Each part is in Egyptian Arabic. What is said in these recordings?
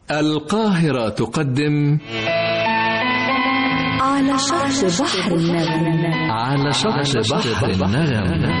القاهرة تقدم على شط بحر النغم على شط بحر النغم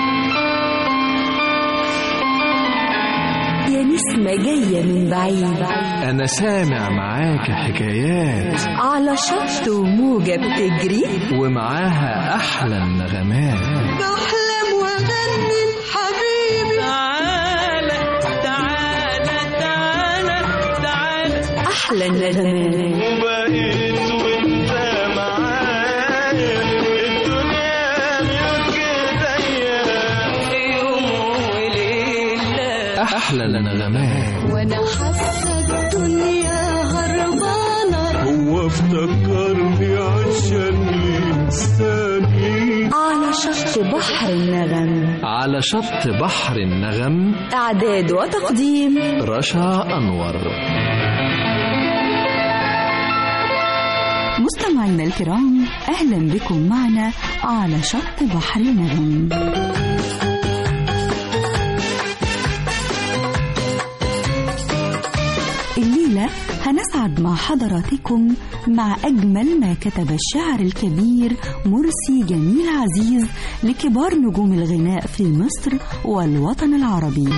يا نسمة جاية من بعيد أنا سامع معاك حكايات على شط وموجة بتجري ومعاها أحلى النغمات بحلم واغني حبيبي تعالى تعالى تعالى تعالى أحلى النغمات وبقيت وانت معايا الدنيا ملك ايديا يوم وليلة أحلى النغمات وأنا حاسة الدنيا هربانة هو افتكرني عشان ينساني على شط بحر النغم على شط بحر النغم إعداد وتقديم رشا أنور مستمعينا الكرام أهلا بكم معنا على شط بحر النغم الليلة هنسعد مع حضراتكم مع أجمل ما كتب الشاعر الكبير مرسي جميل عزيز لكبار نجوم الغناء في مصر والوطن العربي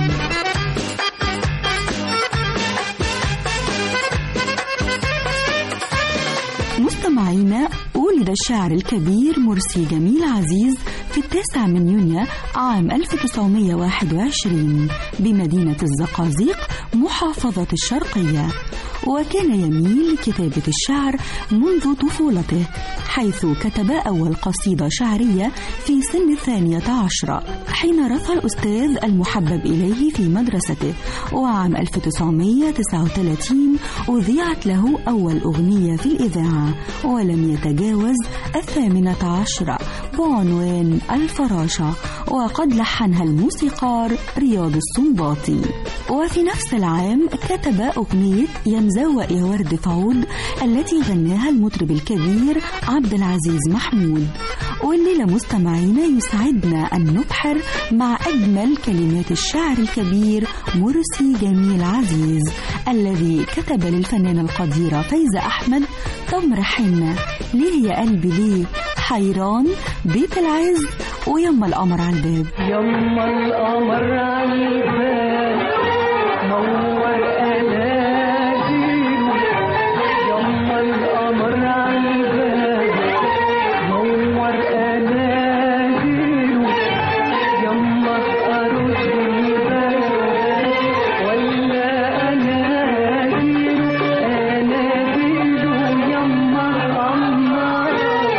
مستمعينا ولد الشاعر الكبير مرسي جميل عزيز في التاسع من يونيو عام 1921 بمدينة الزقازيق محافظة الشرقية وكان يميل لكتابة الشعر منذ طفولته حيث كتب أول قصيدة شعرية في سن الثانية عشرة حين رثى الأستاذ المحبب إليه في مدرسته وعام 1939 أذيعت له أول أغنية في الإذاعة ولم يتجاوز الثامنة عشرة بعنوان الفراشة وقد لحنها الموسيقار رياض السنباطي وفي نفس العام كتب أغنية يمزوق يا ورد فعود التي غناها المطرب الكبير عبد العزيز محمود والليلة مستمعينا يسعدنا أن نبحر مع أجمل كلمات الشاعر الكبير مرسي جميل عزيز الذي كتب للفنانة القديرة فايزة أحمد تمر حنة ليه يا قلبي ليه حيران بيت العز ويما القمر على الباب يما القمر عالباب نور أناديله يما القمر عالباب نور أناديله يما أرد الباب ولا أناديله أناديله يما القمر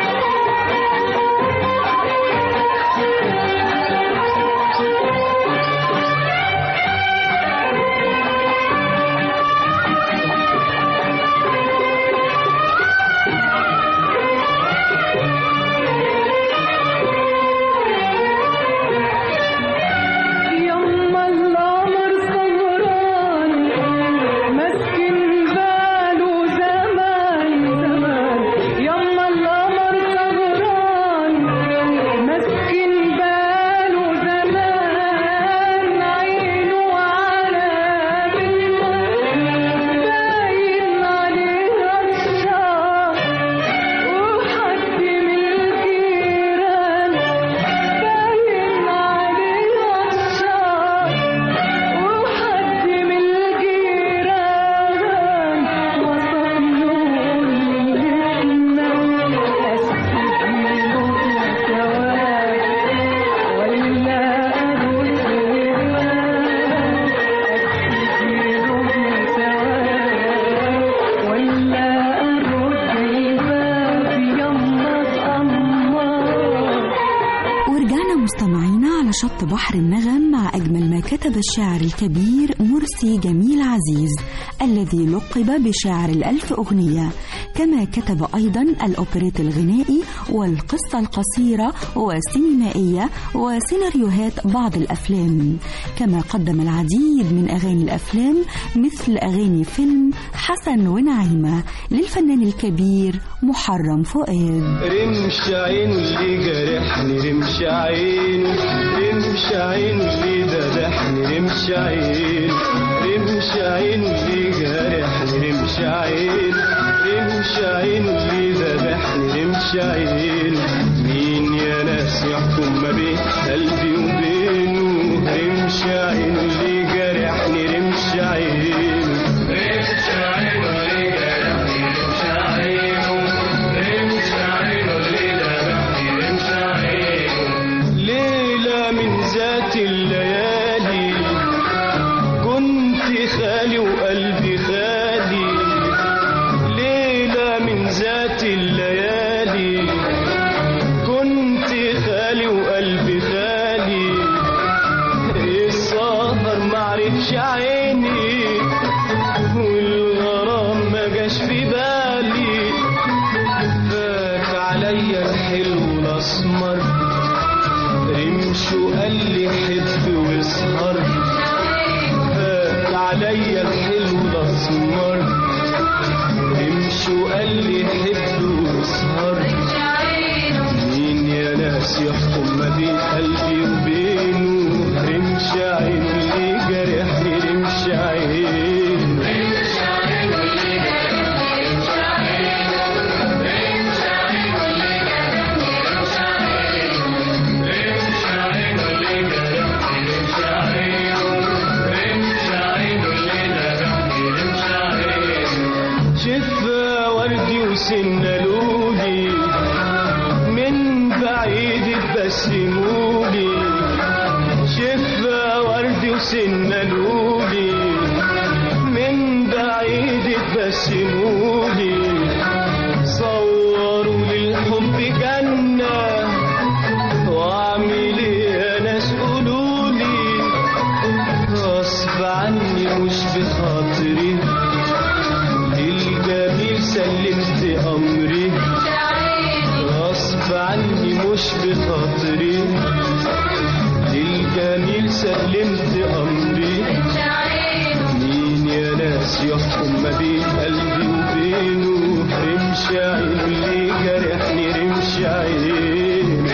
يما القمر سهران مسكن باله زمان زمان يما القمر سهران مسكن باله زمان عينه على بالماء باين عليها الشعر وحد من الجيران باين عليها الشعر وحد من الجيران وصلوا للحنة أستجيله ثواب ولا أرد الباب أستجيله ثواب ولا أرد الباب يما القمر ورجعنا مستمعينا على شط بحر النغم مع أجمل ما كتب الشاعر الكبير مرسي جميل عزيز الذي لقب بشاعر الألف أغنية كما كتب أيضا الأوبريت الغنائي والقصة القصيرة والسينمائية وسيناريوهات بعض الأفلام كما قدم العديد من أغاني الأفلام مثل أغاني فيلم حسن ونعيمة للفنان الكبير محرم فؤاد رمش عينه اللي جرحني رمش عينه رمش عينه اللي ذبحني رمش عينه رمش عينه اللي جرحني عينه مين يا ناس يحكم ما بين قلبي وبينه رمش عينه اللي جرحني رمش عينه رمش عينه اللي جرحني رمش عينه رمش عينه اللي جرحني رمش عينه ليلة من ذات الليالي كنت خالي وقلبي خالي ليلة من ذات الليالي كنت خالي وقلبي خالي السهر معرفش عيني والغرام ما جاش في بالي فات عليا الحلو الاسمر رمش وقال لي حب واسهر فات عليا الحلو الاسمر رمش وقال لي حب واسهر مين يا ناس يحكم ما بين قلبي وبينه رمش عين اللي جرحني رمش عين رمش عين اللي جرحني رمش عين رمش عين اللي جرحني رمش عين رمش عين اللي جرحني رمش عين رمش عين اللي جرحني رمش عين شفا وردي وسنة لولي من بعيد تبسمولي شفا وردي وسنة لولي من بعيد تبسمولي صوروا للحب جنة واعمل ايه يا ناس قولولي غصب عني مش بخاطري للجميل سلمت امري غصب عني مش بخاطري للجميل سلمت امري مين يا ناس يحكم ما بين قلبي وبينه رمش عين اللي جرحني رمش عين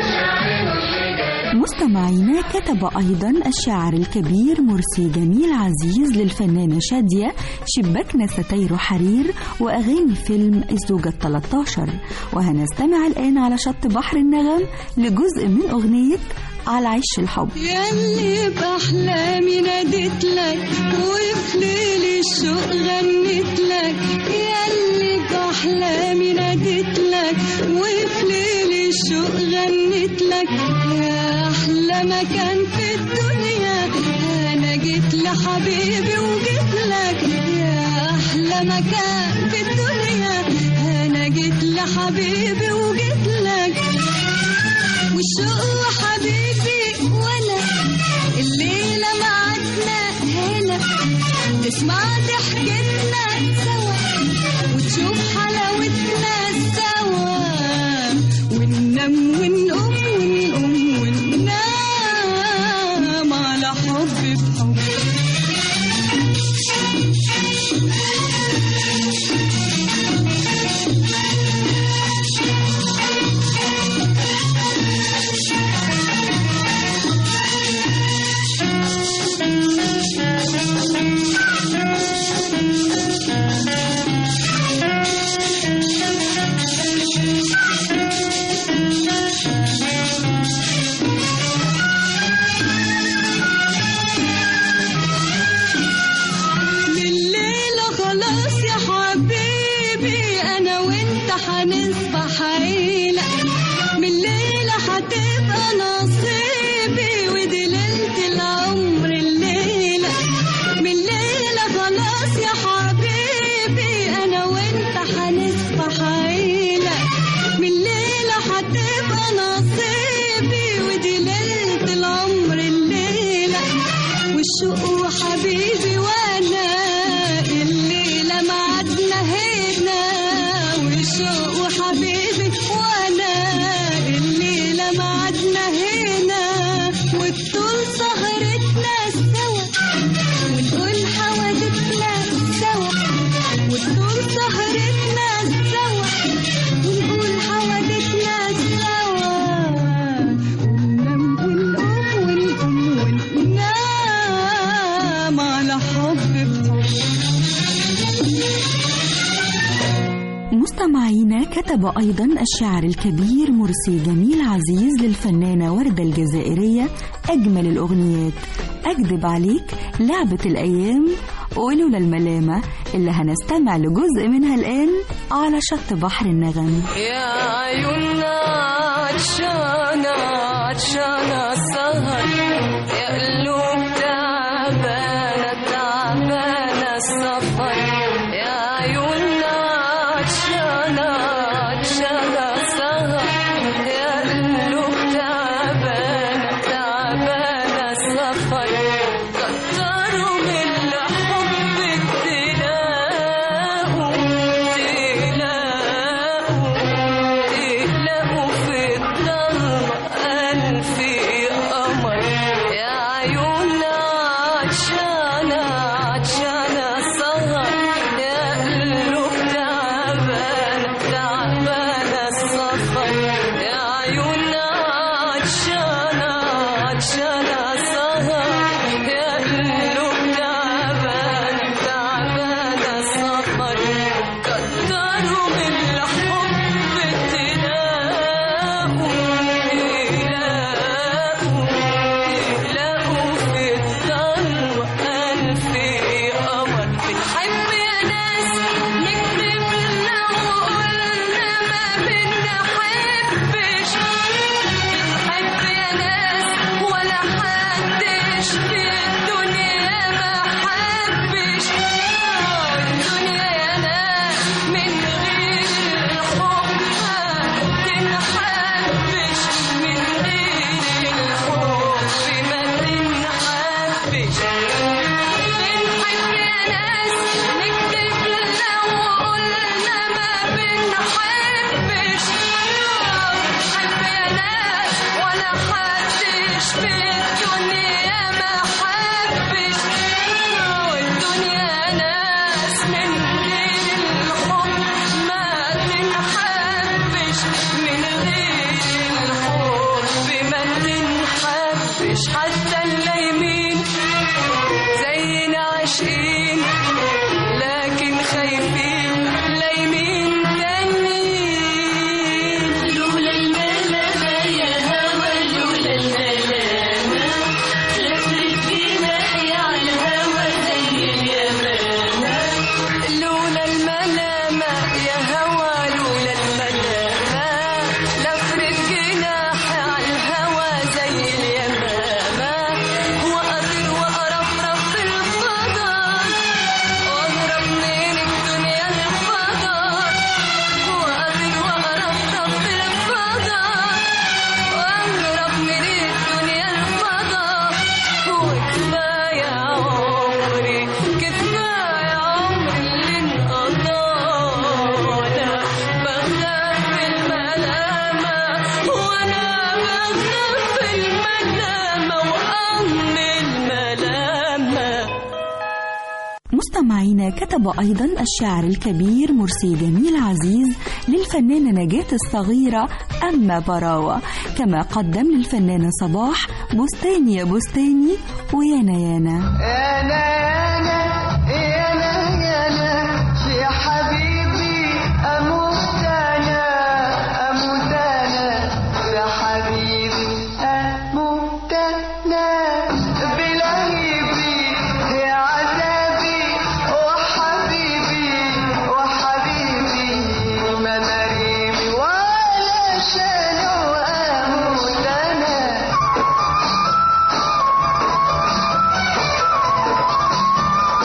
مستمعينا كتب أيضا الشاعر الكبير مرسي جميل عزيز للفنانة شادية شباكنا ستير حرير وأغاني فيلم الزوجة 13 وهنستمع الآن على شط بحر النغم لجزء من أغنية على عش الحب ياللي بأحلامي ناديت لك وفي ليل الشوق غنيت لك ياللي بأحلامي ناديت لك وفي ليل الشوق غنيت لك يا أحلى مكان في الدنيا أنا جيت لحبيبي وجيت لك يا أحلى مكان في الدنيا أنا جيت لحبيبي وجيت لك والشوق حبيبي وانا الليلة معدنا هنا تسمع ضحكتنا سوا وتشوف حلاوتنا سوا وننام ونقوم ونقوم وننام على حب بحب الليلة خلاص يا حبيبي أنا وأنت هنصبح عيلة من الليلة هتبقى نصيبي ودي ليلة العمر الليلة من الليلة خلاص يا حبيبي أنا وأنت هنصبح عيلة من الليلة هتبقى نصيبي ودي ليلة العمر الليلة والشوق حبيبي وانا الليلة معدنا هنا والشوق حبيبي وانا الليلة معدنا هنا والطول سهرتنا سوا ونقول حوادثنا سوا والطول سهرتنا سوا ونقول حوادثنا سوا وننام ونقوم ونقوم وننام على حب مستمعينا كتب أيضا الشاعر الكبير مرسي جميل عزيز للفنانة وردة الجزائرية أجمل الأغنيات أكذب عليك لعبة الأيام ولولا الملامة اللي هنستمع لجزء منها الآن على شط بحر النغم يا عيوننا عطشانة عطشانة سهر يا قلوب تعبانة تعبانة السفر يا عيوننا عطشانة عطشانة سهر يا قلوب تعبانة تعبانة السفر كتروا من الحب تلاقوا تلاقوا تلاقوا في الضلمة ألف قمر يا عيوننا عطشانة عطشانة سهر يا قلوب تعبانة تعبانة السفر يا عيوننا عطشانة عطشانة سهر يا قلوب تعبانة تعبانة السفر كتروا من الحب تلاقوا تلاقوا تلاقوا في الضلمة ألف قمر بنحب يا ناس نكذب لو قلنا ما بنحبش بنحب يا ناس ولا حدش في الدنيا ما حبش الدنيا يا ناس من غير الحب ما تنحبش من غير الحب ما تنحبش بنحب يا ناس نكذب لو قلنا ما بنحبش بنحب يا ناس ولا حدش في الدنيا ما حبش والدنيا ناس من غير الحب ما تنحبش من غير الحب ما تنحبش حتى اللايمين زينا عاشقين لكن خايفين لايمين تانيين لولا الملامة يا هوى لولا الملامة لفت جناحي على الهوى زي اليمامة لولا الملامة يا هوى لولا الملامة لفرد جناحي على الهوى زي اليمامة وأطير وأرفرف في الفضاء وأهرب من الدنيا للفضاء وأطير وأرفرف في الفضاء وأهرب من الدنيا للفضاء وكفاية عمري كفاية عمري اللي انقضانا بخاف الملامة وأنا بخاف الملامة وأم الملامة مستمعينا كتب أيضا الشاعر الكبير مرسي جميل عزيز للفنانة نجاة الصغيرة أما براوة كما قدم للفنانة صباح بستاني يا بستاني ويانا يانا انا انا انا انا يا حبيبي اموت انا اموت انا يا حبيبي اموت انا بلهيبي يا عذابي وحبيبي وحبيبي ما مريبي ولا شانو اموت انا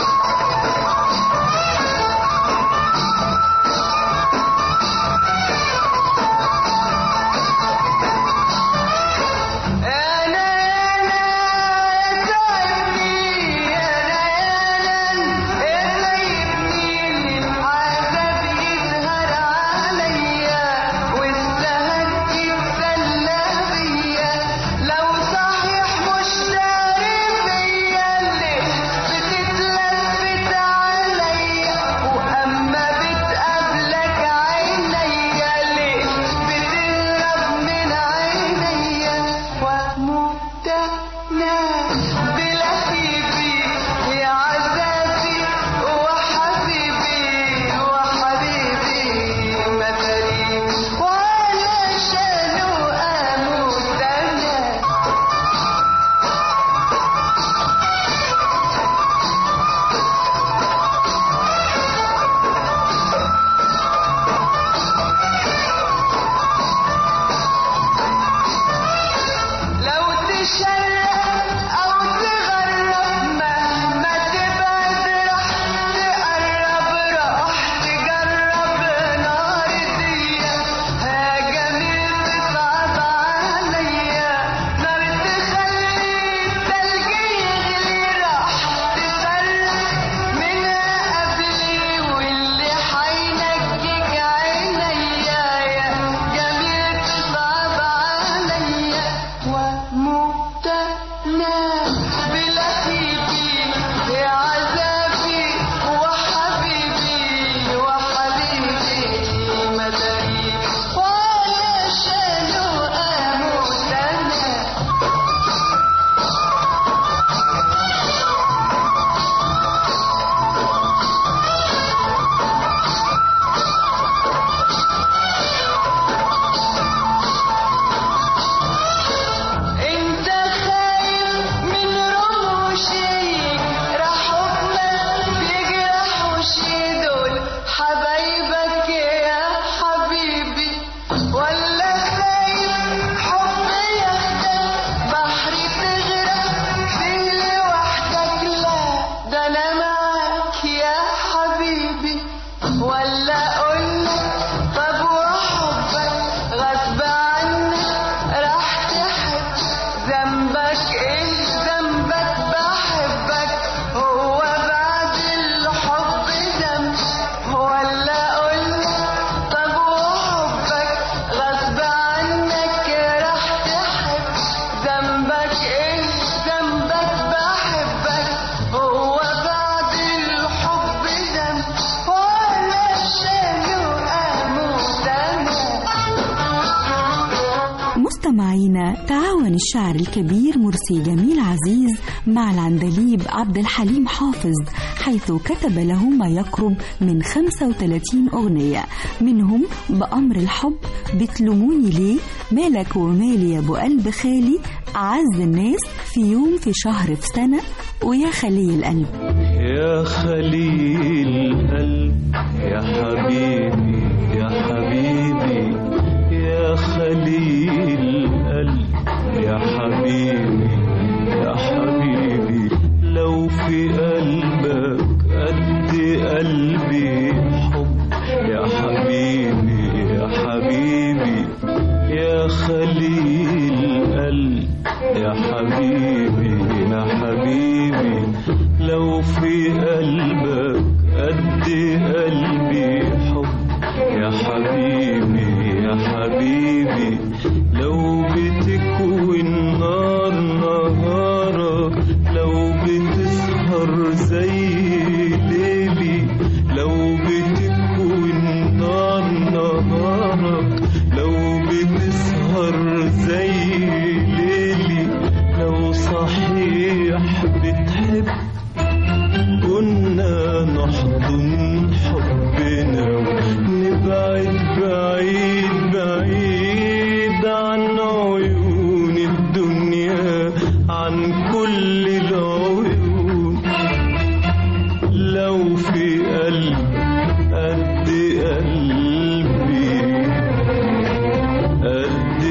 تعاون الشاعر الكبير مرسي جميل عزيز مع العندليب عبد الحليم حافظ حيث كتب له ما يقرب من 35 أغنية منهم بأمر الحب بتلوموني ليه مالك ومالي يا أبو قلب خالي أعز الناس في يوم في شهر في سنة ويا خلي القلب يا خليل القلب يا حبيبي يا حبيبي يا خليل القلب يا حبيبي يا حبيبي لو في قلبك قد قلبي حب يا حبيبي يا حبيبي يا خليل القلب يا حبيبي يا حبيبي لو في قلبك قد قلبي حب يا حبيبي يا حبيبي لو بتكوي النار نهارك لو بتسهر زي ليلي لو بتكوي النار نهارك لو بتسهر زي ليلي لو صحيح بتحب كنا نحضن حبنا ونبعد بعيد بعيد عن عيون الدنيا عن كل العيون لو في قلب قد قلبي قد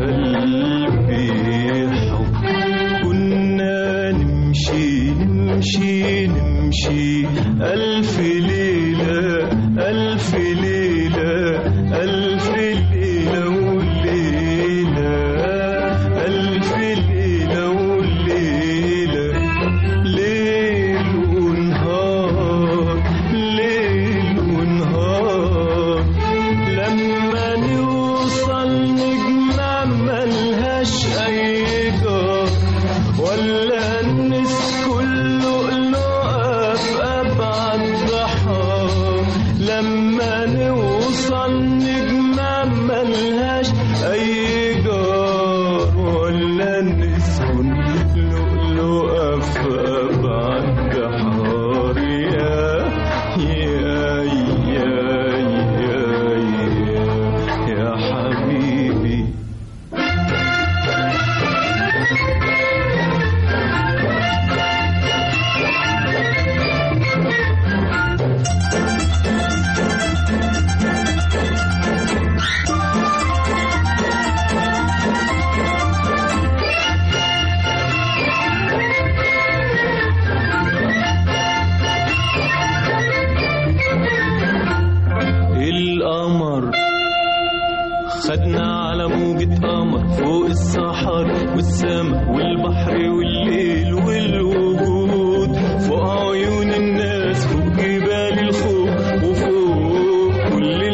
قلبي حب كنا نمشي نمشي نمشي ألف ليلة ألف ليلة ألف ليلة وليلة ألف ليلة وليلة ليل ونهار ليل ونهار لما نوصل نجمع ملهاش أي جار ولا الناس كله قلوقها في أبعد بحار لما نوصل نجمع ملهاش أي جار ولا نسكن لؤلؤة في أبعد بحار يا يا يا يا يا, يا حبيبي القمر خدنا على موجة قمر فوق الصحر والسما والبحر والليل والوجود فوق عيون الناس فوق جبال الخوف وفوق كل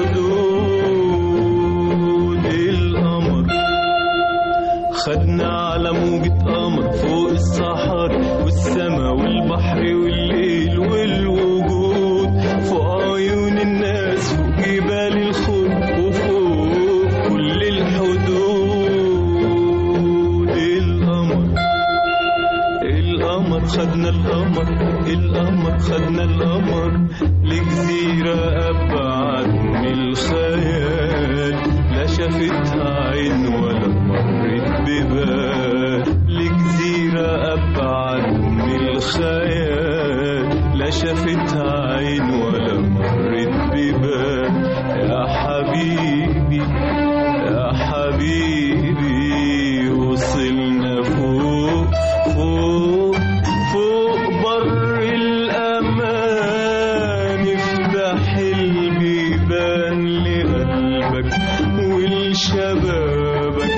الحدود القمر خدنا على موجة قمر فوق الصحر والسما والبحر والليل والوجود فوق عيون الناس فوق جبال الخوف وفوق كل الحدود القمر القمر خدنا القمر القمر خدنا القمر لجزيرة أبعد من الخيال لا شافتها عين ولا مرت ببال لجزيرة أبعد من الخيال لا شافتها عين ولا مرت ببال يا حبيبي يا حبيبي وصلنا فوق فوق فوق بر الأمان افتح البيبان لقلبك ولشبابك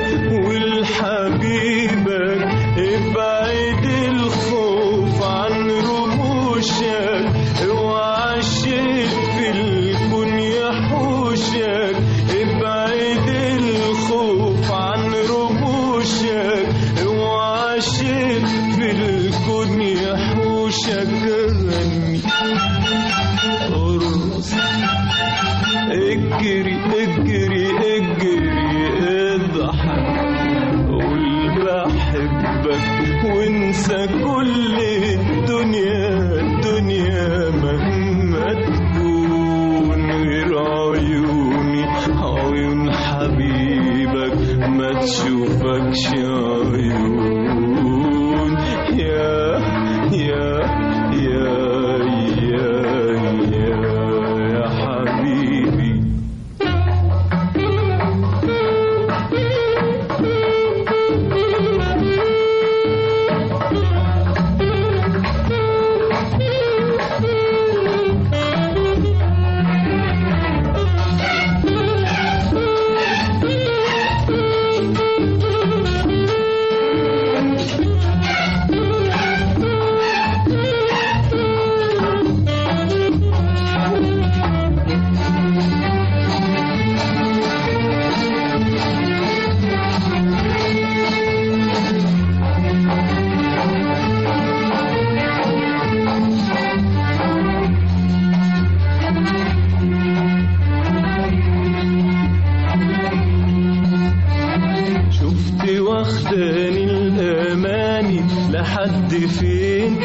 ولحبيبك ابعد الخوف عن رموشك اوعى الشيء في الكون يحوشك ابعد الخوف عن رموشك اوعى الشيء في الكون يحوشك غني ارقص اجري اجري اجري اضحك تشوفكش عيون يا يا يا يا يا يا حبيبي شفت واخداني الاماني لحد فين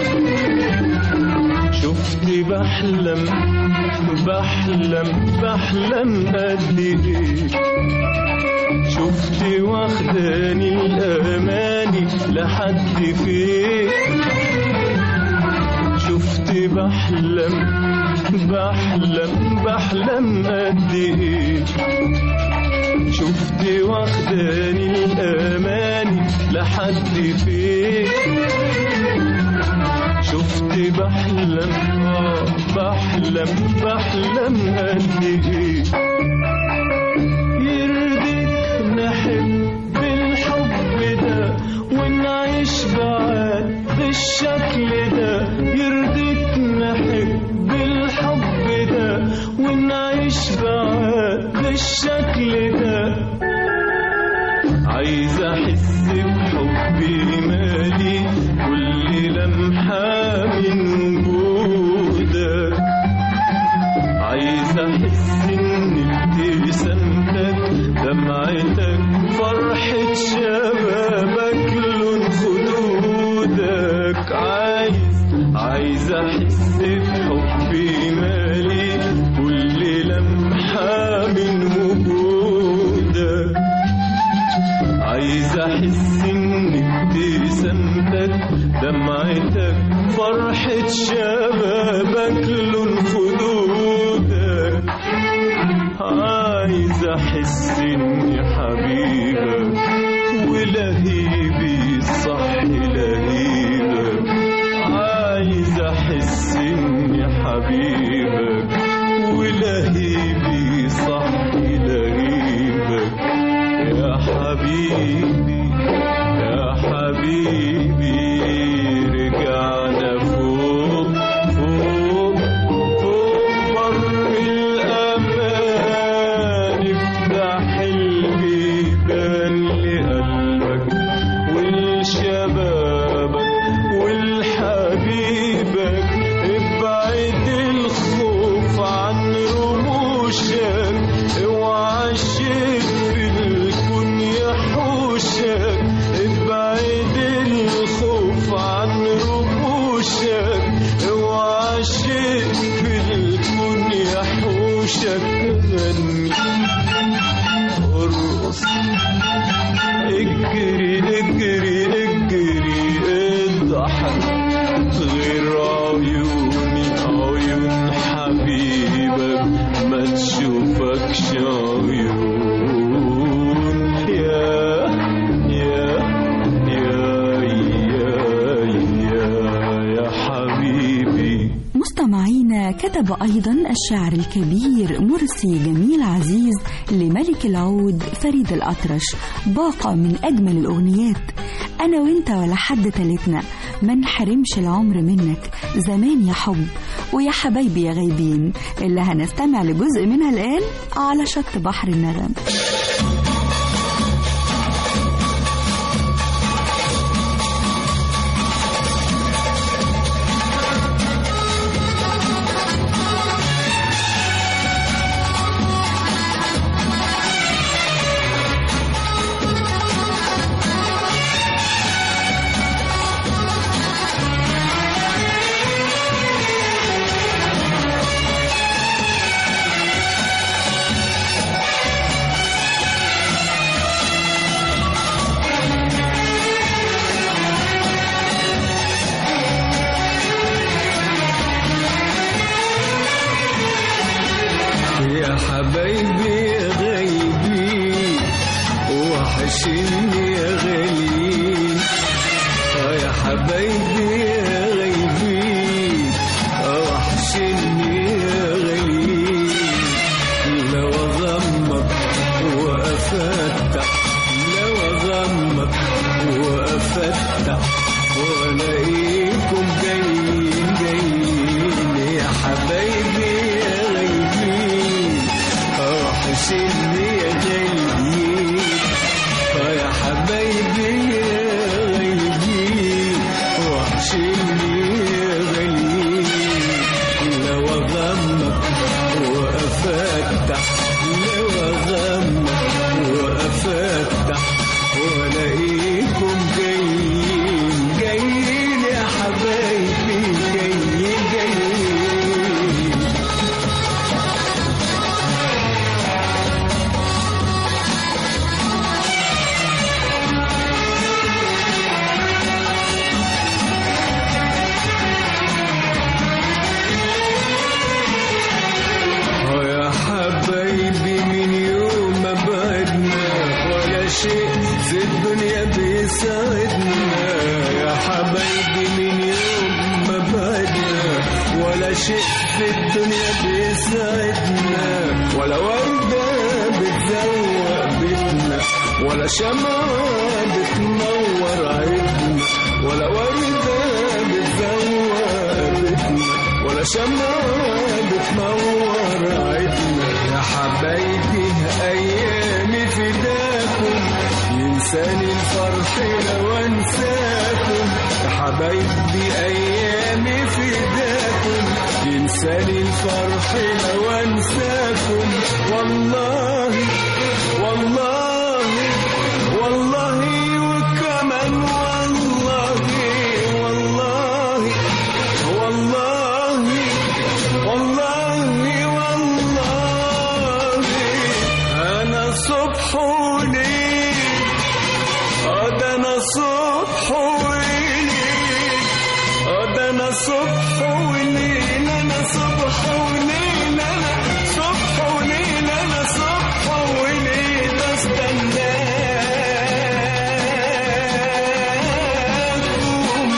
شفت بحلم بحلم بحلم قد ايه شفت واخداني الاماني لحد فين شفت بحلم بحلم بحلم قد ايه شفت واخداني الاماني لحد فين شفت بحلم آه بحلم بحلم قد ايه يرضيك نحب الحب ده ونعيش بعاد بالشكل ده يرضيك نحب الحب ده ونعيش بعاد بالشكل ده عايز احس بحبي مالي كل لمحة من وجودك عايز احس ان ابتسامتك دمعتك فرحة شبابك لون خدودك عايز عايز احس بحبي مالي كل لمحة من وجودك عايز احس ان ابتسامتك دمعتك فرحة شبابك لون خدودك عايز احس اني حبيبك ولهيبي صح لهيبك عايز احس اني حبيبك ولهيبي صح لهيبك يا حبيبي يا حبيبي رجعنا فوق فوق فوق بر الأمان افتح البيبان لقلبك ولشبابك ولحبيبك ابعد الخوف عن رموشك اوعى الشيء في الكون يحوشك ابعد الخوف عن رموشك اوعى الشيء في الكون يحوشك غني ارقص اجري اجري اجري اضحك غير عيوني عيون حبيبك ما تشوفكش عيون يا يا يا يا يا يا حبيبي مستمعينا كتب أيضا الشاعر الكبير مرسي جميل عزيز لملك العود فريد الأطرش باقة من أجمل الأغنيات أنا وإنت ولا حد تالتنا ما نحرمش العمر منك زمان يا حب ويا حبايبي يا غايبين اللي هنستمع لجزء منها الآن على شط بحر النغم يا حبايبي يا غايبين وحشني يا غاليين اه يا حبايبي يا غايبين اه وحشني يا غاليين لو اغمض وافتح لو اغمض وافتح والاقيكم جايين جايين يا حبايبي يا غايبين اه وحشني يا غاليين اه يا حبايبي يا غايبين وحشني يا غاليين لو اغمض وافتح لو اغمض وافتح والاقيكم جايين جايين يا حبايبي جايين جايين اه يا حبايبي من يوم ما بعدنا ولا شيء في الدنيا بيساعدنا يا حبايبي من يوم ما بعدنا ولا شيء في الدنيا بيساعدنا ولا وردة بتزوق بيتنا ولا شمعة بتنور عيدنا ولا وردة بتزوق بيتنا ولا شمعة بتنور عيدنا يا حبايبي أيامي فداكم ينساني الفرح لو أنساكم يا حبايبي أيامي فداكم ينساني الفرح لو أنساكم والله والله والله وكمان والله والله والله والله والله أنا صبح وليل آه ده أنا صبح وليل آه ده أنا صبح وليل أنا صبح وليل أنا صبح وليل أنا صبح وليل استناكم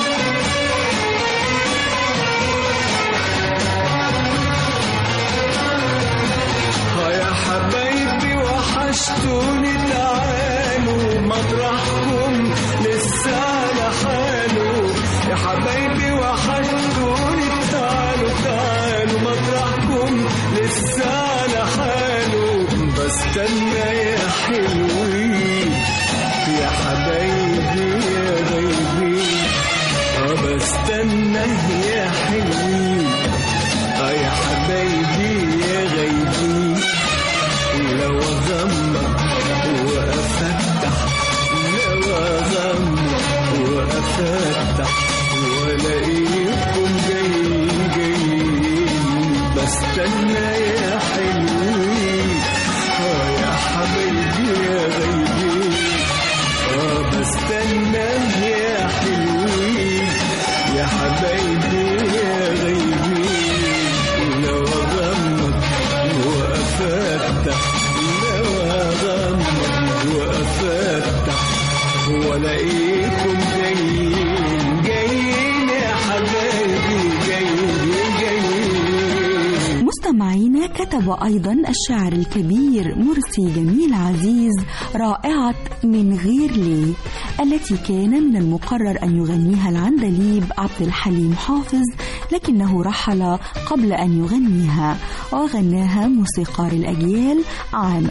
ها يا حبايبي وحشتوني تعالوا مطرحكم لسه على حاله يا حبايبي وحشتوني تعالوا تعالوا مطرحكم لسه على حاله بستنى يا حلوين يا حبايبي يا غايبين اه بستنى يا حلوين اه يا حبايبي يا غايبين لو اغمض وافتح لو اغمض وافتح والاقيكم جايين جايين بستنى يا حلوين اه يا حبايبي يا غايبين اه بستنى يا حلوين يا حبايبي يا غايبين لو اغمض وافتح لو اغمض وافتح والاقيكم جايين جايين يا حبايبي جايين جايين مستمعينا كتب أيضا الشاعر الكبير مرسي جميل عزيز رائعة من غير ليه التي كان من المقرر أن يغنيها العندليب عبد الحليم حافظ لكنه رحل قبل أن يغنيها وغناها موسيقار الأجيال عام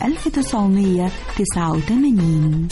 1989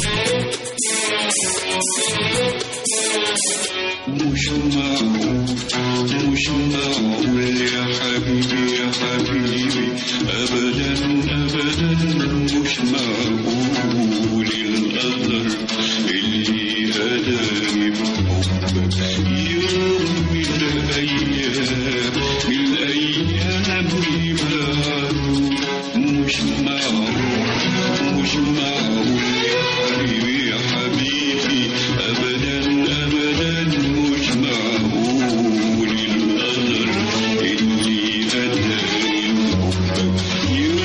مش معقول مش معقول يا حبيبي يا حبيبي أبدا أبدا مش معقول القدر اللي هداني بحبك يوم من الأيام من الأيام يبعدوا مش معقول مش معقول يا حبيبي يا حبيبي أبدا أبدا مش معقول القدر اللي هداني بحبك يوم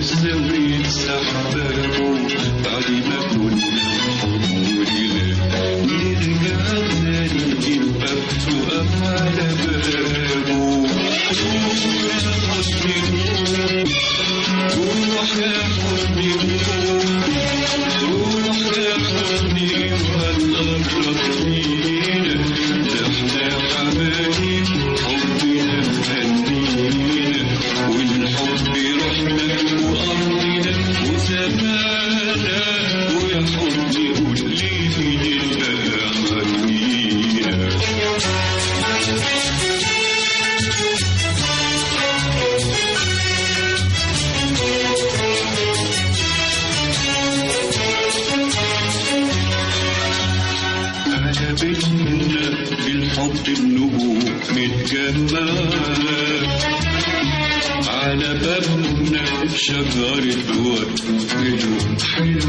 سويت سحبابه بعد ما كنا حضورنا نرجع تاني الباب تقف على بابه روح يا حسني روح يا حسني روح يا حسني وهتقرب فينا ده احنا حبايب حبنا مهنينا والحب روحنا وأرضنا وزمانا ويا حبي قول لي مين اللي حنينا على بيتنا بالحب النجوم متجمعة على بابنا شجرة ورد حلو حلو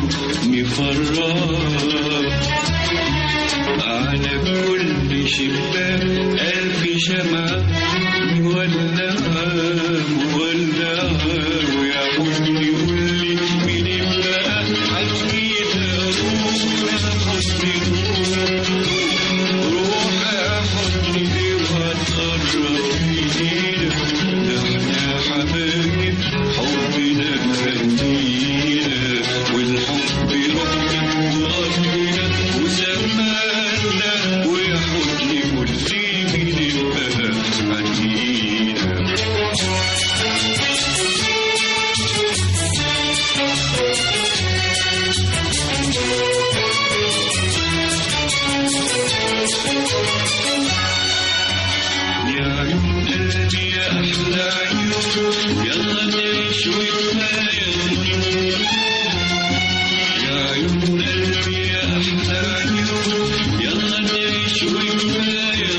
مفرح على كل شباك ألف شمعة مولعة مولعة ويا حسني قولي مين بقى حسنينا روح يا حسني روح يا حسني وهتقرب فينا ده احنا حبايب حبنا مهنينا والحب روحنا وأرضنا وزماننا ويا حسني قول لي مين بقى حنينا يا عيون قلبي يا أحلى عيون يلا نعيش وكفاية يا عيون قلبي يا أحلى عيون يلا نعيش وكفاية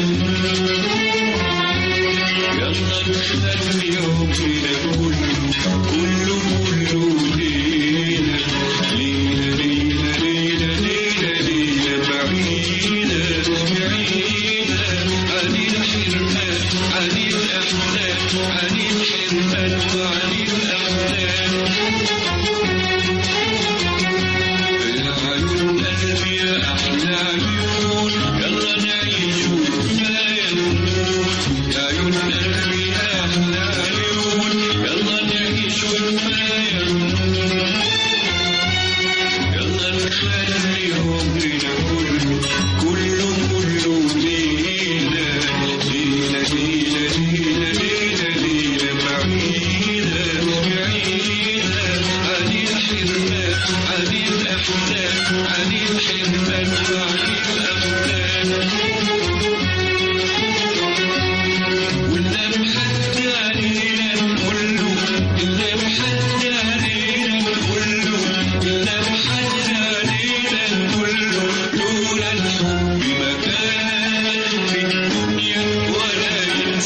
يلا نخلي عمرنا كله كله كله ليلة ليلة ليلة ليلة ليلة ليلة بعيدة بعيدة عن الحرمان عن الأحلام عن الحرمان وعن الأحلام يا عيون قلبي يا أحلى عيون يلا نعيش وكفاية نموت يا عيون قلبي يا أحلى عيون يلا نعيش وكفاية نموت يلا نخلي عمرنا كله كله كله ليلة ليلة ليلة ليلة ليلة ليلة بعيدة بعيدة عن الحرمان عن الأحلام عن الحرمان وعن الأحلام ولا محد علينا نقول له إلا محد علينا نقول له إلا محد علينا نقول له لولا الحب ما كان في الدنيا ولا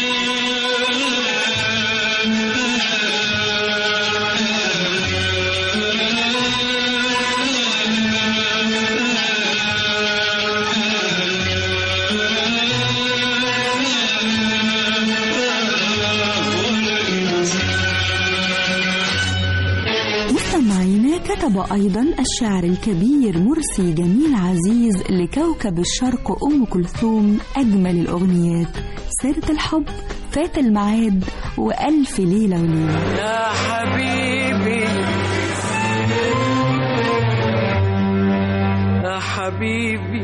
مستمعينا كتب أيضا الشاعر الكبير مرسي جميل عزيز لكوكب الشرق أم كلثوم أجمل الأغنيات سيرة الحب فات الميعاد وألف ليلة وليلة يا حبيبي يا حبيبي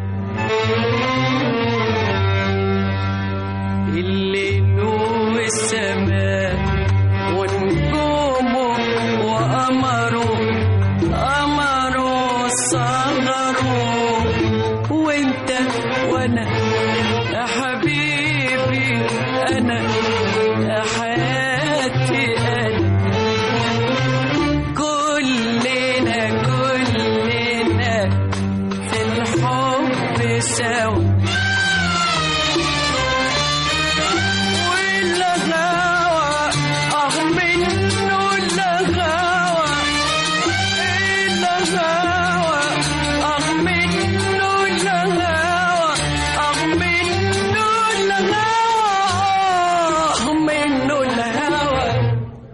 الليل والسماء ونجومه وقمره قمره صغره وانت وانا يا حبيبي انا يا حياتي انا كلنا كلنا في الحب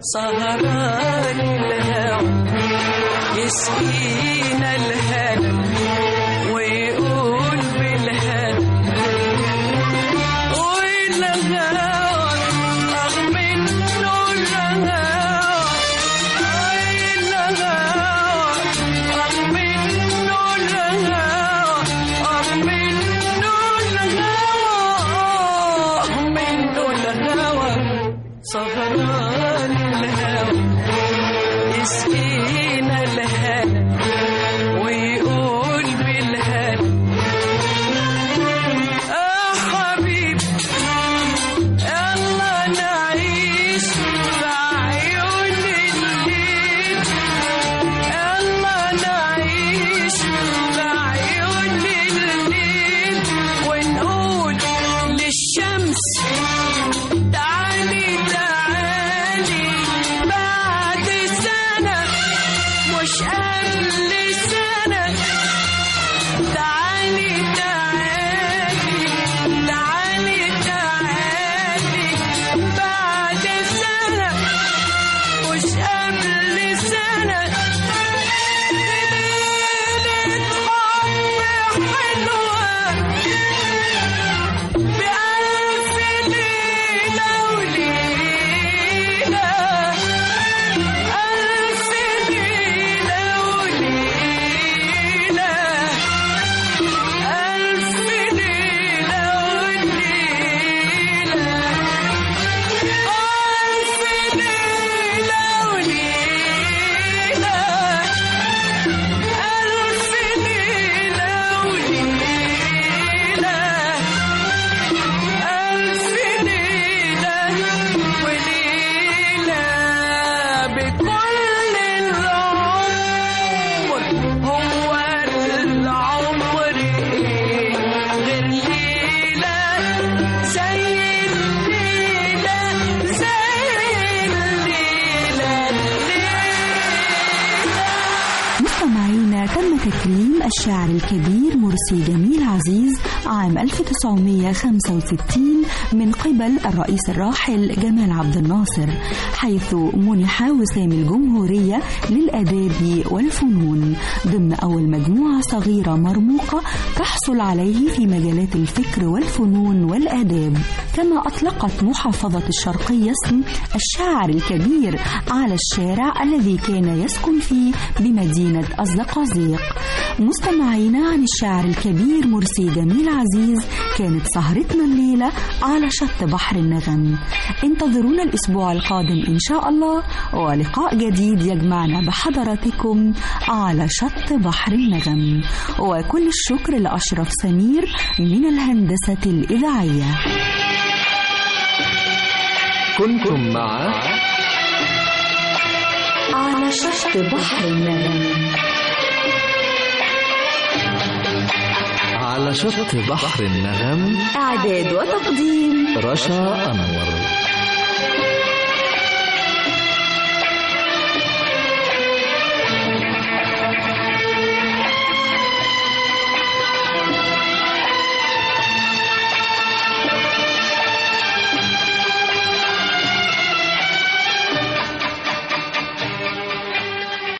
سهران الهوى يسقينا الهنا ويقول بالهنا والهوى رغم انه الهوى الهوى رغم انه الهوى رغم انه الهوى رغم انه الهوى سهران الهوى يسقينا الهنا ويقول بالهنا يا حبيبي يلا نعيش في عيون الليل يلا نعيش في عيون الليل ونقول للشمس تعالي تعالي بعد سنة مش قبل سنة تعالي تعالي تعالي تعالي بعد سنة مش قبل سنة ليلة حب حلوة بألف ليلة وليلة ألف ليلة وليلة ألف ليلة وليلة ألف ليلة وليلة ألف ليلة وليلة ألف ليلة وليلة بكل العمر هو العمر إيه غير ليلة زي الليلة زي الليلة مستمعينا تم تكريم الشاعر الكبير مرسي جميل عزيز عام 1965 من قبل الرئيس الراحل جمال عبد الناصر حيث منح وسام الجمهورية للآداب والفنون ضمن أول مجموعة صغيرة مرموقة تحصل عليه في مجالات الفكر والفنون والآداب كما أطلقت محافظة الشرقية اسم الشاعر الكبير على الشارع الذي كان يسكن فيه بمدينة الزقازيق مستمعينا عن الشاعر الكبير مرسي جميل عزيز كانت سهرتنا الليلة على شط بحر النغم انتظرونا الأسبوع القادم إن شاء الله ولقاء جديد يجمعنا بحضراتكم على شط بحر النغم وكل الشكر لأشرف سمير من الهندسة الإذاعية كنتم مع على شط بحر النغم على شط بحر النغم إعداد وتقديم رشا أنور